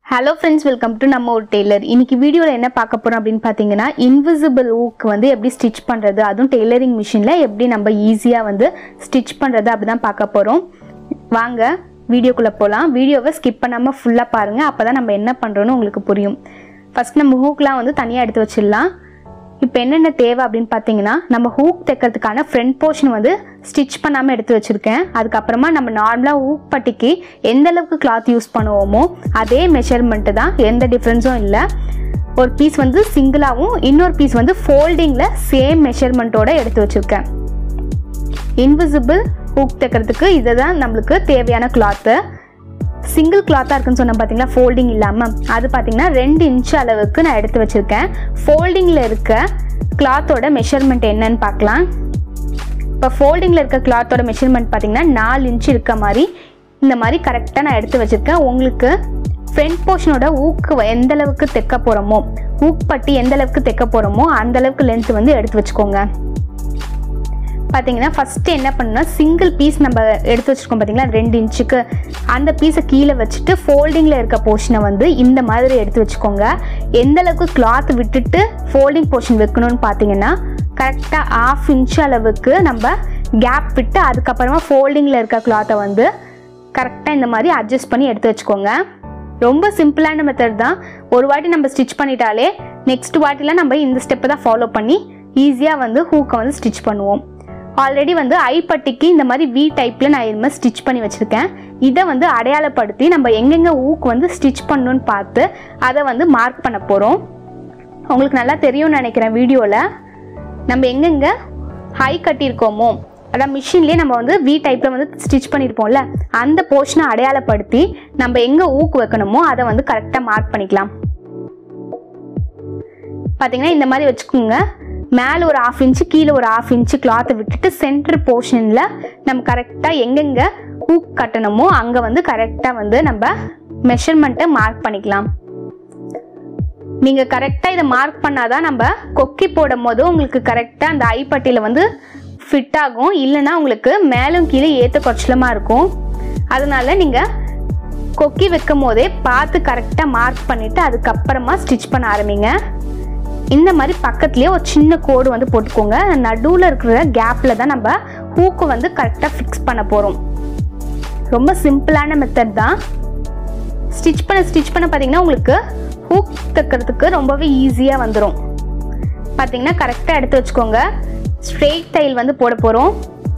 hello friends welcome to நம்ம ஒரு Taylor இன்னைக்கு வீடியோவில் என்ன பார்க்க போகிறோம் அப்படின்னு பார்த்தீங்கன்னா இன்விசிபிள் ஊக்கு வந்து எப்படி ஸ்டிச் பண்ணுறது அதுவும் டெய்லரிங் மிஷினில் எப்படி நம்ம ஈஸியாக வந்து ஸ்டிச் பண்ணுறது அப்படி தான் பார்க்க போகிறோம் வாங்க வீடியோக்குள்ளே போகலாம் வீடியோவை ஸ்கிப் பண்ணாமல் ஃபுல்லாக பாருங்கள் அப்போ தான் நம்ம என்ன பண்ணுறோன்னு உங்களுக்கு புரியும் ஃபஸ்ட் நம்ம ஹூக்லாம் வந்து தனியாக எடுத்து வச்சிடலாம் இப்போ என்னென்ன தேவை அப்படின்னு பார்த்தீங்கன்னா நம்ம ஹூக் தைக்கிறதுக்கான ஃப்ரண்ட் போர்ஷன் வந்து ஸ்டிச் பண்ணாமல் எடுத்து வச்சுருக்கேன் அதுக்கப்புறமா நம்ம நார்மலாக ஹூக் பட்டிக்கு எந்த அளவுக்கு கிளாத் யூஸ் பண்ணுவோமோ அதே மெஷர்மெண்ட்டு தான் எந்த டிஃப்ரென்ஸும் இல்லை ஒரு பீஸ் வந்து சிங்கிளாகவும் இன்னொரு பீஸ் வந்து ஃபோல்டிங்கில் சேம் மெஷர்மெண்ட்டோட எடுத்து வச்சுருக்கேன் இன்விசிபிள் ஹூக் தைக்கிறதுக்கு இதை தான் நம்மளுக்கு தேவையான கிளாத்து சிங்கிள் கிளாத்தாக இருக்குன்னு சொன்ன பார்த்தீங்களா ஃபோல்டிங் இல்லாமல் அது பார்த்தீங்கன்னா ரெண்டு இன்ச் அளவுக்கு நான் எடுத்து வச்சுருக்கேன் ஃபோல்டிங்கில் இருக்க கிளாத்தோட மெஷர்மெண்ட் என்னன்னு பார்க்கலாம் இப்போ ஃபோல்டிங்கில் இருக்க கிளாத்தோட மெஷர்மெண்ட் பார்த்தீங்கன்னா நாலு இன்ச் இருக்க மாதிரி இந்த மாதிரி கரெக்டாக நான் எடுத்து வச்சுருக்கேன் உங்களுக்கு ஃப்ரண்ட் போர்ஷனோட ஊக்கு எந்த அளவுக்கு தைக்க போகிறோமோ ஊக் பட்டி எந்த அளவுக்கு தைக்க போகிறோமோ அந்த அளவுக்கு லென்த் வந்து எடுத்து வச்சுக்கோங்க பார்த்தீங்கன்னா ஃபஸ்ட்டு என்ன பண்ணணும்னா சிங்கிள் பீஸ் நம்ம எடுத்து வச்சுருக்கோம் பார்த்தீங்களா ரெண்டு இன்ச்சுக்கு அந்த பீஸை கீழே வச்சுட்டு ஃபோல்டிங்கில் இருக்க போர்ஷனை வந்து இந்த மாதிரி எடுத்து வச்சுக்கோங்க எந்த அளவுக்கு கிளாத் விட்டுட்டு ஃபோல்டிங் போர்ஷன் வைக்கணும்னு பார்த்தீங்கன்னா கரெக்டாக ஆஃப் இன்ச் அளவுக்கு நம்ம கேப் விட்டு அதுக்கப்புறமா ஃபோல்டிங்கில் இருக்க கிளாத்தை வந்து கரெக்டாக இந்த மாதிரி அட்ஜஸ்ட் பண்ணி எடுத்து வச்சுக்கோங்க ரொம்ப சிம்பிளான மெத்தட் தான் ஒரு வாட்டி நம்ம ஸ்டிச் பண்ணிட்டாலே நெக்ஸ்ட் வாட்டிலாம் நம்ம இந்த ஸ்டெப்பை தான் ஃபாலோ பண்ணி ஈஸியாக வந்து ஹூக்கை வந்து ஸ்டிச் பண்ணுவோம் ஆல்ரெடி வந்து ஐப்பட்டிக்கு இந்த மாதிரி வி டைப்பில் நான் இது மாதிரி ஸ்டிச் பண்ணி வச்சுருக்கேன் இதை வந்து அடையாளப்படுத்தி நம்ம எங்கெங்கே ஊக்கு வந்து ஸ்டிச் பண்ணணும்னு பார்த்து அதை வந்து மார்க் பண்ண போகிறோம் உங்களுக்கு நல்லா தெரியும்னு நினைக்கிறேன் வீடியோவில் நம்ம எங்கெங்கே ஹை கட்டியிருக்கோமோ அதான் மிஷின்லேயே நம்ம வந்து வி டைப்பில் வந்து ஸ்டிச் பண்ணியிருப்போம்ல அந்த போர்ஷனை அடையாளப்படுத்தி நம்ம எங்கே ஊக்கு வைக்கணுமோ அதை வந்து கரெக்டாக மார்க் பண்ணிக்கலாம் பார்த்தீங்கன்னா இந்த மாதிரி வச்சுக்கோங்க மேலே ஒரு ஆஃப் இன்ச்சு கீழே ஒரு ஆஃப் இன்ச்சு கிளாத்தை விட்டுட்டு சென்டர் போர்ஷனில் நம்ம கரெக்டாக எங்கெங்கே ஹூக் கட்டணுமோ அங்கே வந்து கரெக்டாக வந்து நம்ம மெஷர்மெண்ட்டை மார்க் பண்ணிக்கலாம் நீங்கள் கரெக்டாக இதை மார்க் பண்ணாதான் நம்ம கொக்கி போடும் போது உங்களுக்கு கரெக்டாக அந்த ஐப்பட்டியில் வந்து ஃபிட் ஆகும் இல்லைன்னா உங்களுக்கு மேலும் கீழே ஏற்ற குறைச்சலமாக இருக்கும் அதனால நீங்கள் கொக்கி வைக்கும் போதே பார்த்து கரெக்டாக மார்க் பண்ணிவிட்டு அதுக்கப்புறமா ஸ்டிச் பண்ண ஆரம்பிங்க இந்த மாதிரி பக்கத்துலேயே ஒரு சின்ன கோடு வந்து போட்டுக்கோங்க நடுவில் இருக்கிற கேப்பில் தான் நம்ம ஹூக்கு வந்து கரெக்டாக ஃபிக்ஸ் பண்ண போகிறோம் ரொம்ப சிம்பிளான மெத்தட் தான் ஸ்டிச் பண்ண ஸ்டிச் பண்ண பார்த்தீங்கன்னா உங்களுக்கு ஹூக் தைக்கிறதுக்கு ரொம்பவே ஈஸியாக வந்துடும் பார்த்தீங்கன்னா கரெக்டாக எடுத்து வச்சுக்கோங்க ஸ்ட்ரெயிட் தையல் வந்து போட போகிறோம்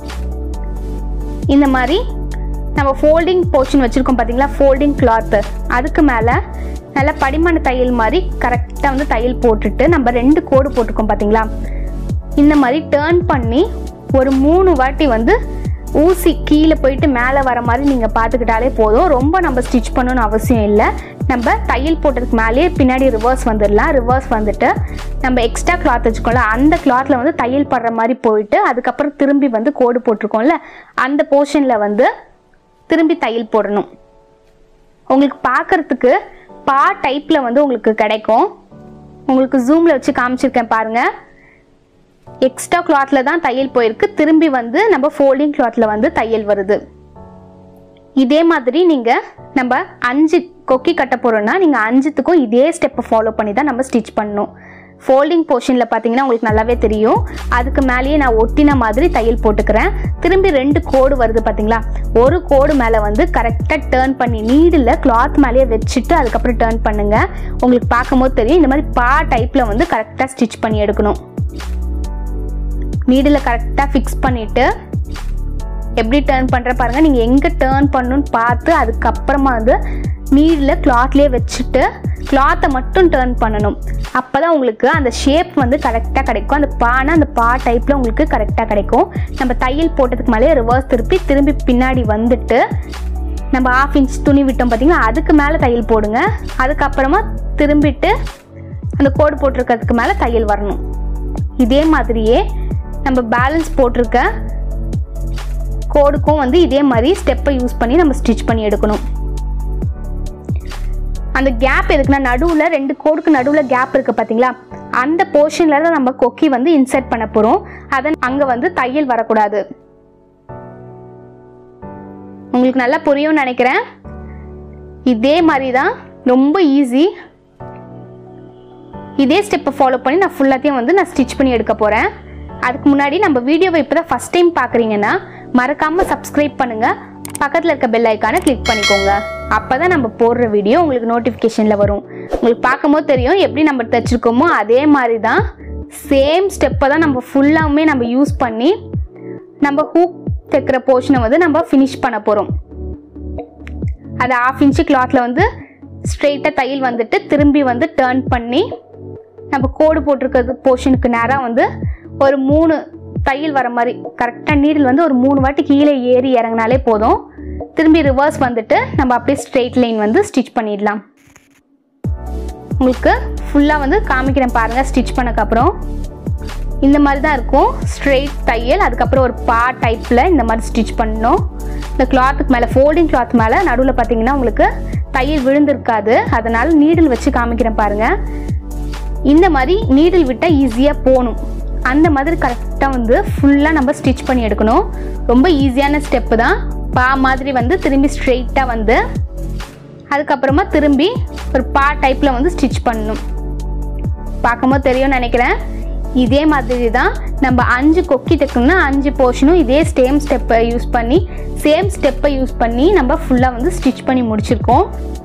இந்த மாதிரி நம்ம ஃபோல்டிங் போர்ஷன் வச்சுருக்கோம் பார்த்தீங்களா ஃபோல்டிங் கிளாத்து அதுக்கு மேலே நல்லா படிமான தையல் மாதிரி கரெக்டாக வந்து தையல் போட்டுட்டு நம்ம ரெண்டு கோடு போட்டிருக்கோம் பார்த்தீங்களா இந்த மாதிரி டேர்ன் பண்ணி ஒரு மூணு வாட்டி வந்து ஊசி கீழே போயிட்டு மேலே வர மாதிரி நீங்கள் பார்த்துக்கிட்டாலே போதும் ரொம்ப நம்ம ஸ்டிச் பண்ணணும்னு அவசியம் இல்லை நம்ம தையல் போட்டதுக்கு மேலேயே பின்னாடி ரிவர்ஸ் வந்துடலாம் ரிவர்ஸ் வந்துட்டு நம்ம எக்ஸ்ட்ரா கிளாத் வச்சுக்கோம்ல அந்த கிளாத்தில் வந்து தையல் படுற மாதிரி போயிட்டு அதுக்கப்புறம் திரும்பி வந்து கோடு போட்டிருக்கோம்ல அந்த போர்ஷனில் வந்து திரும்பி தையல் போடணும் உங்களுக்கு பார்க்குறதுக்கு பா டைப்பில் வந்து உங்களுக்கு கிடைக்கும் உங்களுக்கு ஜூமில் வச்சு காமிச்சிருக்கேன் பாருங்கள் எக்ஸ்ட்ரா கிளாத்தில் தான் தையல் போயிருக்கு திரும்பி வந்து நம்ம ஃபோல்டிங் கிளாத்தில் வந்து தையல் வருது இதே மாதிரி நீங்கள் நம்ம அஞ்சு கொக்கி கட்ட போகிறோன்னா நீங்கள் அஞ்சுத்துக்கும் இதே ஸ்டெப்பை ஃபாலோ பண்ணி தான் நம்ம ஸ்டிச் பண்ணணும் ஃபோல்டிங் போர்ஷனில் பார்த்தீங்கன்னா உங்களுக்கு நல்லாவே தெரியும் அதுக்கு மேலேயே நான் ஒட்டின மாதிரி தையல் போட்டுக்கிறேன் திரும்பி ரெண்டு கோடு வருது பார்த்தீங்களா ஒரு கோடு மேலே வந்து கரெக்டாக டேர்ன் பண்ணி நீடில் கிளாத் மேலேயே வச்சுட்டு அதுக்கப்புறம் டேர்ன் பண்ணுங்கள் உங்களுக்கு பார்க்கும்போது தெரியும் இந்த மாதிரி பா டைப்பில் வந்து கரெக்டாக ஸ்டிச் பண்ணி எடுக்கணும் நீடில் கரெக்டாக ஃபிக்ஸ் பண்ணிவிட்டு எப்படி டேர்ன் பண்ணுற பாருங்கள் நீங்கள் எங்கே டேர்ன் பண்ணணும்னு பார்த்து அதுக்கப்புறமா வந்து நீடில் கிளாத்லேயே வச்சுட்டு கிளாத்தை மட்டும் டேர்ன் பண்ணணும் அப்போ தான் உங்களுக்கு அந்த ஷேப் வந்து கரெக்டாக கிடைக்கும் அந்த பானை அந்த பா டைப்பில் உங்களுக்கு கரெக்டாக கிடைக்கும் நம்ம தையல் போட்டதுக்கு மேலே ரிவர்ஸ் திருப்பி திரும்பி பின்னாடி வந்துட்டு நம்ம ஆஃப் இன்ச் துணி விட்டோம் பார்த்தீங்களா அதுக்கு மேலே தையல் போடுங்க அதுக்கப்புறமா திரும்பிட்டு அந்த கோடு போட்டிருக்கிறதுக்கு மேலே தையல் வரணும் இதே மாதிரியே நம்ம பேலன்ஸ் போட்டிருக்க கோடுக்கும் வந்து இதே மாதிரி ஸ்டெப்பை யூஸ் பண்ணி நம்ம ஸ்டிச் பண்ணி எடுக்கணும் அந்த கேப் எதுக்குன்னா நடுவில் ரெண்டு கோடுக்கு நடுவில் கேப் இருக்குது பார்த்தீங்களா அந்த போர்ஷனில் தான் நம்ம கொக்கி வந்து இன்சர்ட் பண்ண போகிறோம் அதை அங்கே வந்து தையல் வரக்கூடாது உங்களுக்கு நல்லா புரியும்னு நினைக்கிறேன் இதே மாதிரி தான் ரொம்ப ஈஸி இதே ஸ்டெப்பை ஃபாலோ பண்ணி நான் ஃபுல்லாத்தையும் வந்து நான் ஸ்டிச் பண்ணி எடுக்க போகிறேன் அதுக்கு முன்னாடி நம்ம வீடியோவை இப்போ தான் ஃபஸ்ட் டைம் பார்க்குறீங்கன்னா மறக்காமல் சப்ஸ்கிரைப் பண்ணுங்கள் பக்கத்தில் இருக்க பெல் ஐக்கானை கிளிக் பண்ணிக்கோங்க அப்போ தான் நம்ம போடுற வீடியோ உங்களுக்கு நோட்டிஃபிகேஷனில் வரும் உங்களுக்கு பார்க்கும்போது தெரியும் எப்படி நம்ம தைச்சிருக்கோமோ அதே மாதிரி தான் சேம் ஸ்டெப்பை தான் நம்ம ஃபுல்லாமே நம்ம யூஸ் பண்ணி நம்ம ஹூக் தைக்கிற போர்ஷனை வந்து நம்ம ஃபினிஷ் பண்ண போகிறோம் அது ஆஃப் இன்ச்சு கிளாத்தில் வந்து ஸ்ட்ரெயிட்டாக தையல் வந்துட்டு திரும்பி வந்து டேர்ன் பண்ணி நம்ம கோடு போட்டிருக்கிறது போர்ஷனுக்கு நேராக வந்து ஒரு மூணு தையல் வர மாதிரி கரெக்டாக நீடில் வந்து ஒரு மூணு வாட்டி கீழே ஏறி இறங்கினாலே போதும் திரும்பி ரிவர்ஸ் வந்துட்டு நம்ம அப்படியே ஸ்ட்ரெயிட் லைன் வந்து ஸ்டிச் பண்ணிடலாம் உங்களுக்கு ஃபுல்லாக வந்து காமிக்கிறேன் பாருங்கள் ஸ்டிச் பண்ணக்கப்புறம் இந்த மாதிரி தான் இருக்கும் ஸ்ட்ரெயிட் தையல் அதுக்கப்புறம் ஒரு பா டைப்பில் இந்த மாதிரி ஸ்டிச் பண்ணணும் இந்த கிளாத்துக்கு மேலே ஃபோல்டிங் கிளாத் மேலே நடுவில் பார்த்தீங்கன்னா உங்களுக்கு தையல் விழுந்திருக்காது அதனால் நீடில் வச்சு காமிக்கிறேன் பாருங்கள் இந்த மாதிரி நீடில் விட்டால் ஈஸியாக போகணும் அந்த மாதிரி கரெக்டாக வந்து ஃபுல்லாக நம்ம ஸ்டிச் பண்ணி எடுக்கணும் ரொம்ப ஈஸியான ஸ்டெப்பு தான் பா மாதிரி வந்து திரும்பி ஸ்ட்ரெயிட்டாக வந்து அதுக்கப்புறமா திரும்பி ஒரு பா டைப்பில் வந்து ஸ்டிச் பண்ணணும் பார்க்கும்போது தெரியும்னு நினைக்கிறேன் இதே மாதிரி தான் நம்ம அஞ்சு கொக்கி தைக்கணும்னா அஞ்சு போர்ஷனும் இதே சேம் ஸ்டெப்பை யூஸ் பண்ணி சேம் ஸ்டெப்பை யூஸ் பண்ணி நம்ம ஃபுல்லாக வந்து ஸ்டிச் பண்ணி முடிச்சிருக்கோம்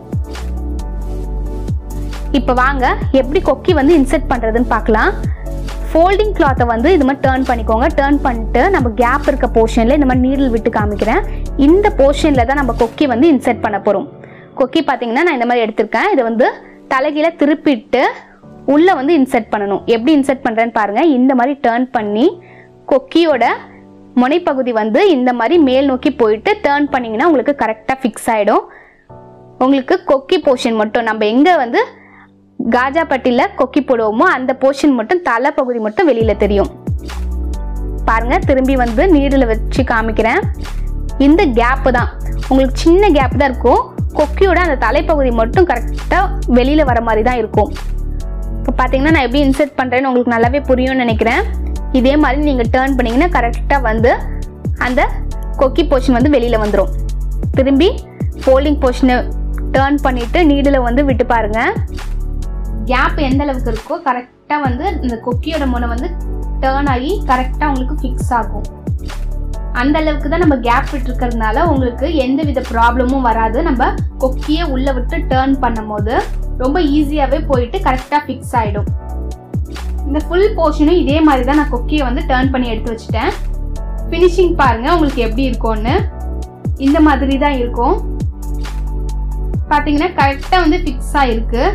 இப்போ வாங்க எப்படி கொக்கி வந்து இன்செர்ட் பண்ணுறதுன்னு பார்க்கலாம் ஃபோல்டிங் கிளாத்தை வந்து இது மாதிரி டேர்ன் பண்ணிக்கோங்க டேர்ன் பண்ணிட்டு நம்ம கேப் இருக்க போர்ஷனில் இந்த மாதிரி நீடில் விட்டு காமிக்கிறேன் இந்த போர்ஷனில் தான் நம்ம கொக்கி வந்து இன்செர்ட் பண்ண போகிறோம் கொக்கி பார்த்தீங்கன்னா நான் இந்த மாதிரி எடுத்திருக்கேன் இதை வந்து தலைகீழ திருப்பிட்டு உள்ளே வந்து இன்செர்ட் பண்ணணும் எப்படி இன்செர்ட் பண்ணுறேன்னு பாருங்கள் இந்த மாதிரி டேர்ன் பண்ணி கொக்கியோட முனைப்பகுதி வந்து இந்த மாதிரி மேல் நோக்கி போயிட்டு டேர்ன் பண்ணிங்கன்னா உங்களுக்கு கரெக்டாக ஃபிக்ஸ் ஆகிடும் உங்களுக்கு கொக்கி போர்ஷன் மட்டும் நம்ம எங்கே வந்து காஜா பட்டியில் கொக்கி போடுவோமோ அந்த போர்ஷன் மட்டும் தலை பகுதி மட்டும் வெளியில் தெரியும் பாருங்க திரும்பி வந்து நீடில் வச்சு காமிக்கிறேன் இந்த கேப்பு தான் உங்களுக்கு சின்ன கேப் தான் இருக்கும் கொக்கியோட அந்த தலைப்பகுதி மட்டும் கரெக்டாக வெளியில் வர மாதிரி தான் இருக்கும் இப்போ பார்த்தீங்கன்னா நான் எப்படி இன்செர்ட் பண்ணுறேன்னு உங்களுக்கு நல்லாவே புரியும்னு நினைக்கிறேன் இதே மாதிரி நீங்கள் டேர்ன் பண்ணிங்கன்னா கரெக்டாக வந்து அந்த கொக்கி போர்ஷன் வந்து வெளியில் வந்துடும் திரும்பி ஃபோல்டிங் போர்ஷனை டேர்ன் பண்ணிவிட்டு நீடில் வந்து விட்டு பாருங்கள் கேப் எந்த அளவுக்கு இருக்கோ கரெக்டாக வந்து இந்த கொக்கியோட முனை வந்து டேர்ன் ஆகி கரெக்டாக உங்களுக்கு ஃபிக்ஸ் ஆகும் அந்த அளவுக்கு தான் நம்ம கேப் விட்டுருக்கிறதுனால உங்களுக்கு எந்த வித ப்ராப்ளமும் வராது நம்ம கொக்கியை உள்ளே விட்டு டேர்ன் பண்ணும் போது ரொம்ப ஈஸியாகவே போயிட்டு கரெக்டாக ஃபிக்ஸ் ஆகிடும் இந்த ஃபுல் போர்ஷனும் இதே மாதிரி தான் நான் கொக்கியை வந்து டேர்ன் பண்ணி எடுத்து வச்சுட்டேன் ஃபினிஷிங் பாருங்க உங்களுக்கு எப்படி இருக்கும்னு இந்த மாதிரி தான் இருக்கும் பார்த்தீங்கன்னா கரெக்டாக வந்து ஃபிக்ஸ் ஆகிருக்கு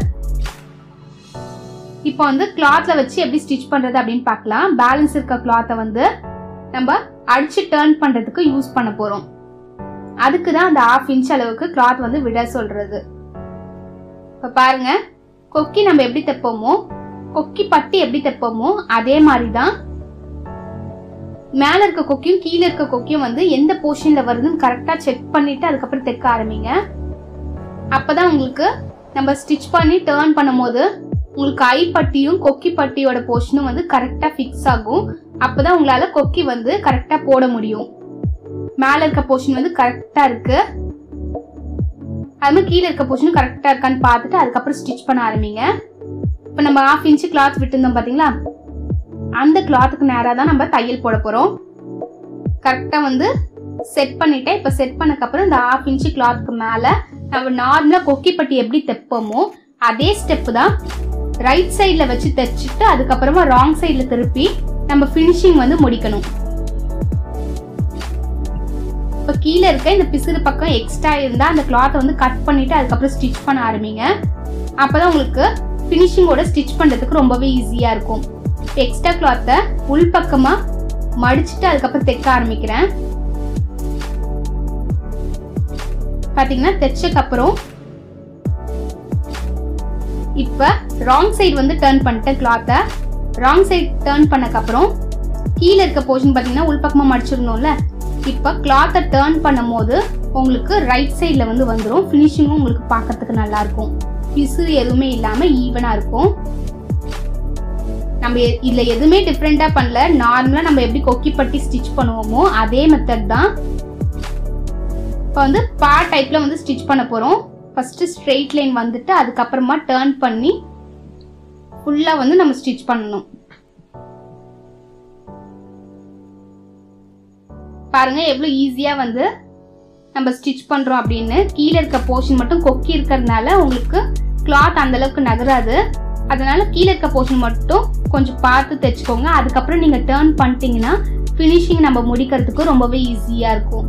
இப்போ வந்து கிளாத்ல வச்சு எப்படி ஸ்டிச் பண்றது அப்படின்னு பார்க்கலாம் பேலன்ஸ் இருக்க கிளாத்தை வந்து நம்ம அடிச்சு டேர்ன் பண்றதுக்கு யூஸ் பண்ண போறோம் அதுக்கு தான் அந்த ஹாஃப் இன்ச் அளவுக்கு கிளாத் வந்து விட சொல்றது இப்ப பாருங்க கொக்கி நம்ம எப்படி தைப்போமோ கொக்கி பட்டி எப்படி தைப்போமோ அதே மாதிரி தான் மேல இருக்க கொக்கியும் கீழே இருக்க கொக்கியும் வந்து எந்த போர்ஷன்ல வருதுன்னு கரெக்டா செக் பண்ணிட்டு அதுக்கப்புறம் தைக்க ஆரம்பிங்க அப்பதான் உங்களுக்கு நம்ம ஸ்டிச் பண்ணி டேர்ன் பண்ணும்போது உங்களுக்கு ஐ பட்டியும் கொக்கி பட்டியோட போர்ஷனும் வந்து கரெக்டாக ஃபிக்ஸ் ஆகும் அப்போதான் உங்களால கொக்கி வந்து கரெக்டாக போட முடியும் மேலே இருக்க போர்ஷன் வந்து கரெக்டாக இருக்கு அது மாதிரி கீழே இருக்க போர்ஷனும் கரெக்டாக இருக்கான்னு பார்த்துட்டு அதுக்கப்புறம் ஸ்டிச் பண்ண ஆரம்பிங்க இப்போ நம்ம ஹாஃப் இன்ச்சு கிளாத் விட்டுருந்தோம் பார்த்தீங்களா அந்த கிளாத்துக்கு நேராக தான் நம்ம தையல் போட போகிறோம் கரெக்டாக வந்து செட் பண்ணிட்டேன் இப்போ செட் பண்ணக்கப்புறம் இந்த ஹாஃப் இன்ச்சு கிளாத்துக்கு மேலே நம்ம நார்மலாக கொக்கி பட்டி எப்படி தைப்போமோ அதே ஸ்டெப்பு தான் ரைட் சைடில் வச்சு தைச்சிட்டு அதுக்கப்புறமா ராங் சைடில் திருப்பி நம்ம ஃபினிஷிங் வந்து முடிக்கணும் இப்போ கீழே இருக்க இந்த பிசுறு பக்கம் எக்ஸ்ட்ரா இருந்தால் அந்த கிளாத்தை வந்து கட் பண்ணிட்டு அதுக்கப்புறம் ஸ்டிச் பண்ண ஆரம்பிங்க அப்போதான் உங்களுக்கு ஃபினிஷிங்கோட ஸ்டிச் பண்ணுறதுக்கு ரொம்பவே ஈஸியாக இருக்கும் எக்ஸ்ட்ரா கிளாத்தை உள் பக்கமாக மடிச்சுட்டு அதுக்கப்புறம் தைக்க ஆரம்பிக்கிறேன் பார்த்தீங்கன்னா தைச்சக்கப்புறம் இப்போ ராங் சைடு வந்து டேர்ன் பண்ணிட்டேன் கிளாத்தை ராங் சைடு டேர்ன் பண்ணக்கப்புறம் கீழே இருக்க போர்ஷன் பார்த்தீங்கன்னா உள்பக்கமாக மடிச்சிருந்தோம்ல இப்போ கிளாத்தை டேர்ன் பண்ணும் போது உங்களுக்கு ரைட் சைடில் வந்து வந்துடும் ஃபினிஷிங்கும் உங்களுக்கு பார்க்கறதுக்கு நல்லா இருக்கும் பிசுறு எதுவுமே இல்லாமல் ஈவனாக இருக்கும் நம்ம எ- இதுல எதுவுமே டிஃப்ரெண்டா பண்ணல நார்மலா நம்ம எப்படி கொக்கி பட்டி ஸ்டிச் பண்ணுவோமோ அதே மெத்தட் தான் இப்போ வந்து பா டைப்ல வந்து ஸ்டிச் பண்ண போறோம் ஃபர்ஸ்ட் ஸ்ட்ரெயிட் லைன் வந்துட்டு அதுக்கப்புறமா டேர்ன் பண்ணி ஃபுல்லா வந்து நம்ம ஸ்டிச் பண்ணணும் பாருங்க எவ்வளவு ஈஸியா வந்து நம்ம ஸ்டிச் பண்றோம் அப்படின்னு கீழே இருக்க போர்ஷன் மட்டும் கொக்கி இருக்கிறதுனால உங்களுக்கு கிளாத் அந்த அளவுக்கு நகராது அதனால கீழே இருக்க போர்ஷன் மட்டும் கொஞ்சம் பார்த்து தைச்சுக்கோங்க அதுக்கப்புறம் நீங்க டேர்ன் பண்ணிட்டீங்கன்னா ஃபினிஷிங் நம்ம முடிக்கிறதுக்கு ரொம்பவே ஈஸியா இருக்கும்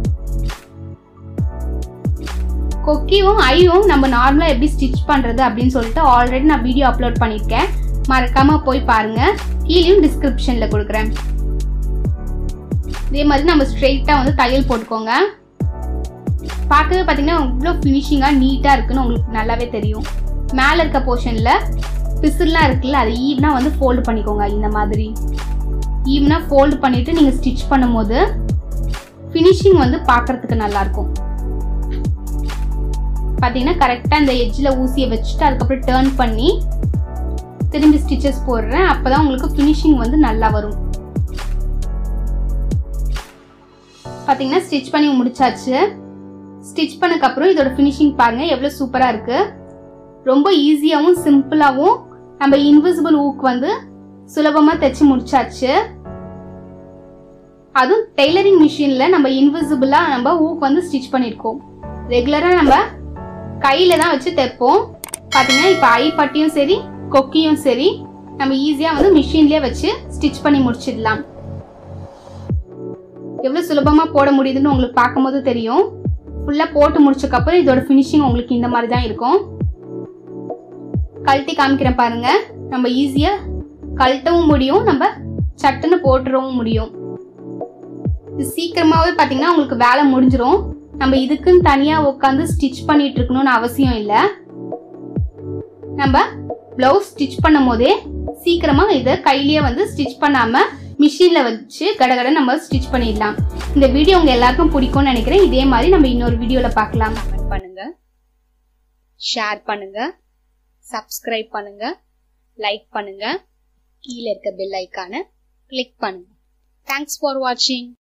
கொக்கியும் ஐயும் நம்ம நார்மலா எப்படி ஸ்டிச் பண்றது அப்படின்னு சொல்லிட்டு ஆல்ரெடி நான் வீடியோ அப்லோட் பண்ணியிருக்கேன் மறக்காம போய் பாருங்க கீழேயும் டிஸ்கிரிப்ஷன்ல கொடுக்குறேன் இதே மாதிரி நம்ம ஸ்ட்ரெயிட்டா வந்து தையல் போட்டுக்கோங்க பார்க்கவே பார்த்தீங்கன்னா இவ்வளோ ஃபினிஷிங்காக நீட்டாக இருக்குன்னு உங்களுக்கு நல்லாவே தெரியும் மேலே இருக்க போர்ஷனில் பிசுலாம் இருக்குல்ல அதை ஈவனாக வந்து ஃபோல்டு பண்ணிக்கோங்க இந்த மாதிரி ஈவனாக ஃபோல்டு பண்ணிவிட்டு நீங்கள் ஸ்டிச் பண்ணும்போது ஃபினிஷிங் வந்து பார்க்குறதுக்கு நல்லாயிருக்கும் பார்த்தீங்கன்னா கரெக்டாக இந்த எட்ஜில் ஊசியை வச்சுட்டு அதுக்கப்புறம் டேர்ன் பண்ணி திரும்பி ஸ்டிச்சஸ் போடுறேன் அப்போ தான் உங்களுக்கு ஃபினிஷிங் வந்து நல்லா வரும் பார்த்தீங்கன்னா ஸ்டிச் பண்ணி முடிச்சாச்சு ஸ்டிச் பண்ணக்கப்புறம் இதோட ஃபினிஷிங் பாருங்க எவ்வளோ சூப்பராக இருக்கு ரொம்ப ஈஸியாகவும் சிம்பிளாகவும் நம்ம இன்விசிபிள் ஊக் வந்து சுலபமாக தைச்சு முடிச்சாச்சு அதுவும் டெய்லரிங் மிஷின்ல நம்ம இன்விசிபிளா நம்ம ஊக் வந்து ஸ்டிச் பண்ணியிருக்கோம் ரெகுலரா நம்ம கையில தான் வச்சு தைப்போம் பாத்தீங்கன்னா இப்போ ஐ பட்டியும் சரி கொக்கியும் சரி நம்ம ஈஸியா வந்து மிஷின்லயே வச்சு ஸ்டிச் பண்ணி முடிச்சிடலாம் எவ்வளவு சுலபமா போட முடியுதுன்னு உங்களுக்கு பார்க்கும்போது தெரியும் ஃபுல்லா போட்டு முடிச்சக்கப்புறம் இதோட ஃபினிஷிங் உங்களுக்கு இந்த மாதிரி தான் இருக்கும் கழட்டி காமிக்கிறேன் பாருங்க நம்ம ஈஸியா கழட்டவும் முடியும் நம்ம சட்டுன்னு போட்டுறவும் முடியும் இது சீக்கிரமாவே பாத்தீங்கன்னா உங்களுக்கு வேலை முடிஞ்சிரும் நம்ம இதுக்குன்னு தனியா உட்காந்து ஸ்டிச் பண்ணிட்டு இருக்கணும்னு அவசியம் இல்ல நம்ம பிளவுஸ் ஸ்டிச் பண்ணும் போதே சீக்கிரமா இதை கையிலேயே வந்து ஸ்டிச் பண்ணாம மிஷின்ல வச்சு கடகட நம்ம ஸ்டிச் பண்ணிடலாம் இந்த வீடியோ உங்க எல்லாருக்கும் பிடிக்கும்னு நினைக்கிறேன் இதே மாதிரி நம்ம இன்னொரு வீடியோல பார்க்கலாம் கமெண்ட் பண்ணுங்க ஷேர் பண்ணுங்க சப்ஸ்கிரைப் பண்ணுங்க லைக் பண்ணுங்க கீழே இருக்க பெல் ஐக்கானை கிளிக் பண்ணுங்க தேங்க்ஸ் ஃபார் வாட்சிங்